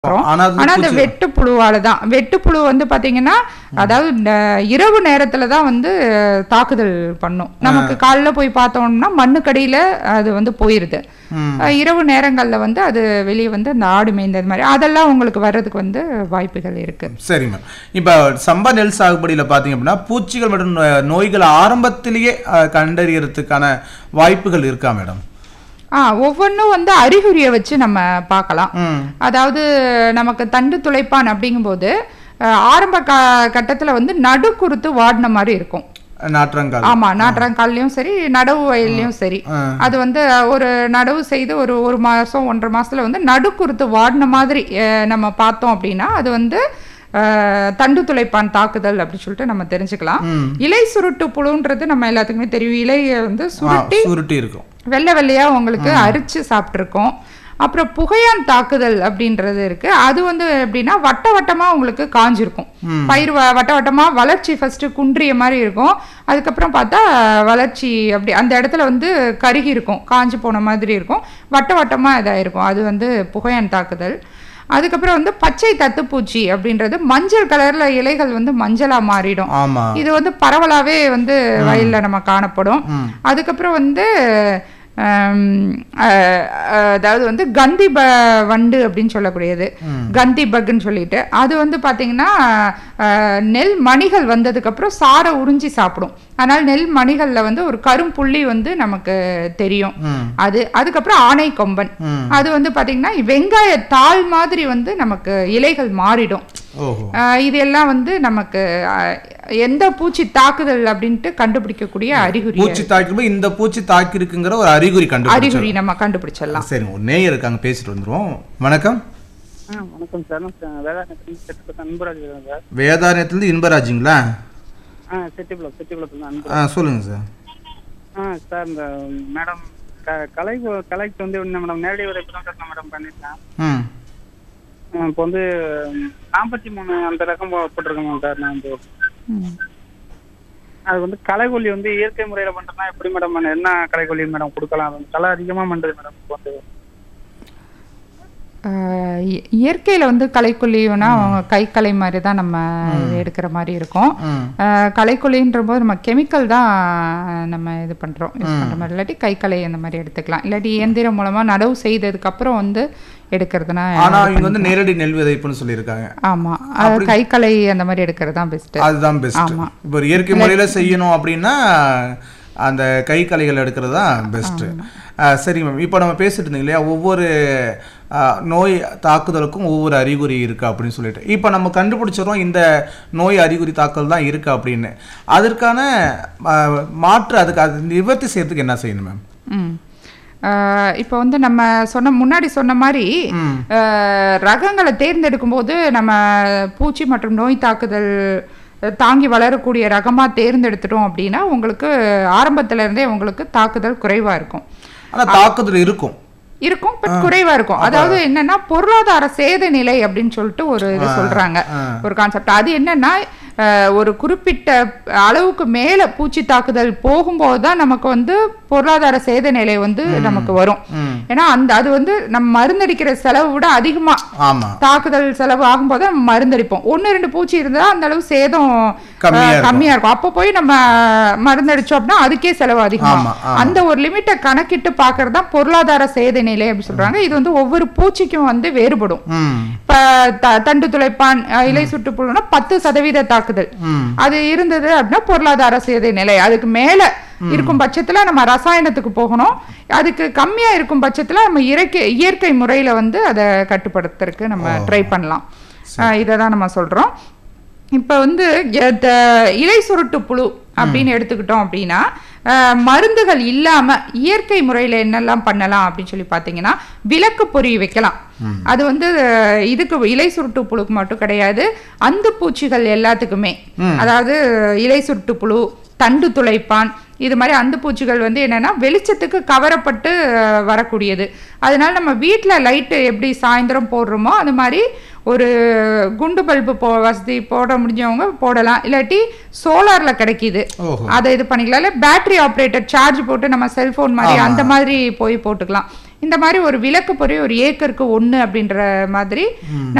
வரும். ஆனா அது ஆனா அந்த பூச்சி- வெட்டுப்புழுவால தான் வெட்டுப்புழு வந்து பாத்தீங்கன்னா அதாவது இந்த இரவு நேரத்துல தான் வந்து தாக்குதல் பண்ணும் நமக்கு காலைல போய் பார்த்தோம்னா மண்ணுக்கடியில அது வந்து போயிருது ம். அஹ் இரவு நேரங்கள்ல வந்து அது வெளியே வந்து அந்த ஆடு மேய்ந்தது மாதிரி அதெல்லாம் உங்களுக்கு வர்றதுக்கு வந்து வாய்ப்புகள் இருக்கு சரி மேம் இப்போ சம்பா நெல் சாகுபடியில் பார்த்தீங்க அப்படின்னா பூச்சிகள் மற்றும் நோ- நோய்கள் ஆரம்பத்திலேயே அஹ், கண்டறியறதுக்கான வாய்ப்புகள் இருக்கா மேடம் ஆ ஒவ்வொன்றும் வந்து அறிகுறியை வச்சு நம்ம பார்க்கலாம் ம் அதாவது நமக்கு தண்டு துளைப்பான் அப்படிங்கும்போது அஹ், ஆரம்ப க கட்டத்துல வந்து நடுக்குறுத்து வாடின மாதிரி இருக்கும் நாற்றங்கால் ஆமா நாற்றங்கால்லையும் சரி நடவு வயல்லையும் சரி ஆ. அது வந்து ஒரு நடவு செய்து ஒரு ஒரு மாசம் ஒன்றரை மாசத்துல வந்து நடுக்குறுத்து வாடின மாதிரி அஹ், நம்ம பார்த்தோம் அப்படின்னா அது வந்து அஹ், தண்டு துளைப்பான் தாக்குதல் அப்படின்னு சொல்லிட்டு நம்ம தெரிஞ்சுக்கலாம் ம். இலை சுருட்டு புழுன்றது நம்ம எல்லாத்துக்குமே தெரியும் இலையை வந்து ஆ, சுருட்டி சுருட்டி இருக்கும் வெள்ளை வெள்ளையா உங்களுக்கு அரிச்சு சாப்பிட்ருக்கோம் அப்புறம் புகையான் தாக்குதல் அப்படின்றது இருக்கு அது வந்து எப்படின்னா வட்ட வட்டமா உங்களுக்கு காஞ்சிருக்கும் பயிர் வ- வட்ட வட்டமா வளர்ச்சி ஃபர்ஸ்ட் குன்றிய மாதிரி இருக்கும் அதுக்கப்புறம் பார்த்தா வளர்ச்சி அப்படி அந்த இடத்துல வந்து கருகி இருக்கும் காஞ்சு போன மாதிரி இருக்கும் வட்ட வட்டமா இதாயிருக்கும் அது வந்து புகையான் தாக்குதல் அதுக்கப்புறம் வந்து பச்சை தத்துப்பூச்சி அப்படின்றது மஞ்சள் கலர்ல இலைகள் வந்து மஞ்சளா மாறிடும் ஆமா இது வந்து பரவலாவே வந்து வயல்ல நம்ம காணப்படும் ம். அதுக்கப்புறம் வந்து ஆம், அஹ், அஹ், அதாவது வந்து கந்தி ப வண்டு அப்படின்னு சொல்லக்கூடியது கந்தி பக்குன்னு சொல்லிட்டு அது வந்து பாத்தீங்கன்னா அஹ், நெல் மணிகள் வந்ததுக்கப்புறம் சாரை உறிஞ்சி சாப்பிடும் அதனால நெல் மணிகள்ல வந்து ஒரு கரும்புள்ளி வந்து நமக்கு தெரியும் ம் அது அதுக்கப்புறம் ஆனை கொம்பன் ம் அது வந்து பாத்தீங்கன்னா வெங்காய தாள் மாதிரி வந்து நமக்கு இலைகள் மாறிடும் ஓஹோ ஆஹ் இது எல்லாம் வந்து நமக்கு ஆஹ், எந்த பூச்சி தாக்குதல் அப்படின்ட்டு கண்டுபிடிக்கக்கூடிய அறிகுறி பூச்சி தாக்கிருப்போம் இந்த பூச்சி தாக்கி இருக்குங்கிற ஒரு அறிகுறி கண்டுபிடிச்சு அறிகுறி நம்ம கண்டுபிடிச்சிடலாம் சரிங்க ஒரு நேயர் இருக்காங்க பேசிட்டு வந்துருவோம் வணக்கம் ஆ வணக்கம் சார் நான் வேதாரண்யத்தில் செட்டிப்பத்து அன்பராஜ் பேசுறேன் சார் வேதாரண்யத்துலேருந்து இன்பராஜுங்களா ஆ செட்டிக்குளம் செட்டிக்குளத்துல அன்பு ஆ சொல்லுங்க சார் ஆ சார் இந்த மேடம் க கலை கலைக்கு வந்து என்ன மேடம் நேரடி உரைப்பு தான் சார் நான் மேடம் பண்ணியிருக்கேன் ம் ஆ, இப்போ வந்து நாற்பத்தி மூணு அந்த ரகம் போ- போட்டிருக்கேன் சார் நான் வந்து ம். அது வந்து களைக்கொல்லி வந்து இயற்கை முறையில் பண்ணுறதுனா எப்படி மேடம் பண்ண- என்ன களைக்கொல்லி மேடம் கொடுக்கலாம் அது களை அதிகமாக பண்ணுறது மேடம் இப்போ வந்து ஆஹ் இ- இயற்கையில வந்து களைக்கொல்லினா கைக்கலை மாதிரி தான் நம்ம எடுக்கிற மாதிரி இருக்கும் ம் ஆஹ் களைக்கொல்லின்ற போது நம்ம கெமிக்கல் தான் நம்ம இது பண்றோம் யூஸ் பண்ற மாதிரி இல்லாட்டி கைக்கலை அந்த மாதிரி எடுத்துக்கலாம் இல்லாட்டி இயந்திரம் மூலமா நடவு செய்ததுக்கு அப்புறம் வந்து எடுக்கிறதுனா ஆனா இங்க வந்து நேரடி நெல் விதைப்புன்னு சொல்லியிருக்காங்க ஆமா அது கைக்கலை அந்த மாதிரி எடுக்கிறது தான் பெஸ்ட் அதுதான் பெஸ்ட் ஆமா. இப்போ ஒரு இயற்கை முறையில செய்யணும் அப்படின்னா அந்த கை கலைகள் எடுக்கிறது தான் பெஸ்ட்டு சரி மேம் இப்போ நம்ம பேசிட்டு இருந்தோம் இல்லையா ஒவ்வொரு ஆ, நோய் தாக்குதலுக்கும் ஒவ்வொரு அறிகுறி இருக்கு அப்படின்னு சொல்லிட்டு இப்போ நம்ம கண்டுபிடிச்சிடறோம் இந்த நோய் அறிகுறி தாக்கல் தான் இருக்கு அப்படின்னு அதற்கான ஆ, மாற்று அதுக்கு அது நிவர்த்தி செய்யறதுக்கு என்ன செய்யணும் மேம் ம் ஆஹ் இப்போ வந்து நம்ம சொன்ன முன்னாடி சொன்ன மாதிரி ம். ஆஹ் ரகங்களை தேர்ந்தெடுக்கும் போது நம்ம பூச்சி மற்றும் நோய் தாக்குதல் தாங்கி வளரக்கூடிய ரகமா தேர்ந்தெடுத்துட்டோம் அப்படின்னா உங்களுக்கு ஆரம்பத்துல இருந்தே உங்களுக்கு தாக்குதல் குறைவா இருக்கும் ஆனா தாக்குதல் இருக்கும் இருக்கும் பட் குறைவா இருக்கும் அதாவது என்னன்னா பொருளாதார சேத நிலை அப்படின்னு சொல்லிட்டு ஒரு இது சொல்றாங்க ஒரு கான்செப்ட் அது என்னன்னா அஹ், ஒரு குறிப்பிட்ட அளவுக்கு மேல பூச்சி தாக்குதல் போகும்போது தான் நமக்கு வந்து பொருளாதார சேத நிலை வந்து நமக்கு வரும் ம். ஏன்னா அந்த அது வந்து நம்ம மருந்தடிக்கிற செலவு விட அதிகமா ஆமா தாக்குதல் செலவு ஆகும்போது நம்ம மருந்தடிப்போம் ஒன்று ரெண்டு பூச்சி இருந்தா அந்த அளவு சேதம் கம்மியா அஹ், இருக்கும். கம்மியா இருக்கும் அப்போ போய் நம்ம மருந்தடிச்சோம் அப்படின்னா அதுக்கே செலவு ஆமா, அதிகமா ஆமா. அந்த ஒரு லிமிட்டை கணக்கிட்டு பார்க்கறது தான் பொருளாதார சேத நிலை அப்படி சொல்றாங்க இது வந்து ஒவ்வொரு பூச்சிக்கும் வந்து வேறுபடும் ம் இப்ப த- தண்டு துளைப்பான் அஹ், இலை சுற்றுப்புழுனா பத்து சதவீத தாக்குதல் ம் அது இருந்தது அப்படின்னா பொருளாதார சேத நிலை அதுக்கு மேல இருக்கும் பட்சத்துல நம்ம ரசாயனத்துக்கு போகணும் அதுக்கு கம்மியா இருக்கும் பட்சத்துல நம்ம இயற்கை இயற்கை முறையில வந்து அதை கட்டுப்படுத்துறதுக்கு நம்ம ட்ரை பண்ணலாம் இதை தான் நம்ம சொல்றோம் இப்போ வந்து எ- த- இலை சுருட்டு புழு அப்படின்னு எடுத்துக்கிட்டோம் அப்படின்னா அஹ், மருந்துகள் இல்லாம இயற்கை முறையில என்னெல்லாம் பண்ணலாம் அப்படின்னு சொல்லி பார்த்தீங்கன்னா விளக்கு பொறி வைக்கலாம் அது வந்து அஹ், இதுக்கு இலை சுருட்டு புழுக்கு மட்டும் கிடையாது அந்து பூச்சிகள் எல்லாத்துக்குமே அதாவது இலை சுருட்டு புழு தண்டு துளைப்பான் இது மாதிரி அந்து பூச்சிகள் வந்து என்னன்னா வெளிச்சத்துக்கு கவரப்பட்டு அஹ், வரக்கூடியது அதனால நம்ம வீட்டில் லைட்டு எப்படி சாயந்தரம் போடுறோமோ அது மாதிரி ஒரு குண்டு பல்பு போ வசதி போட முடிஞ்சவங்க போடலாம் இல்லாட்டி சோலார்ல கிடைக்குது ஓஹோ அதை இது பண்ணிக்கலாம் இல்லை பேட்டரி ஆப்ரேட்டட் சார்ஜ் போட்டு நம்ம செல்போன் மாதிரி ஆமா. அந்த மாதிரி போய் போட்டுக்கலாம் இந்த மாதிரி ஒரு விளக்கு பொறி ஒரு ஏக்கருக்கு ஒண்ணு அப்படின்ற மாதிரி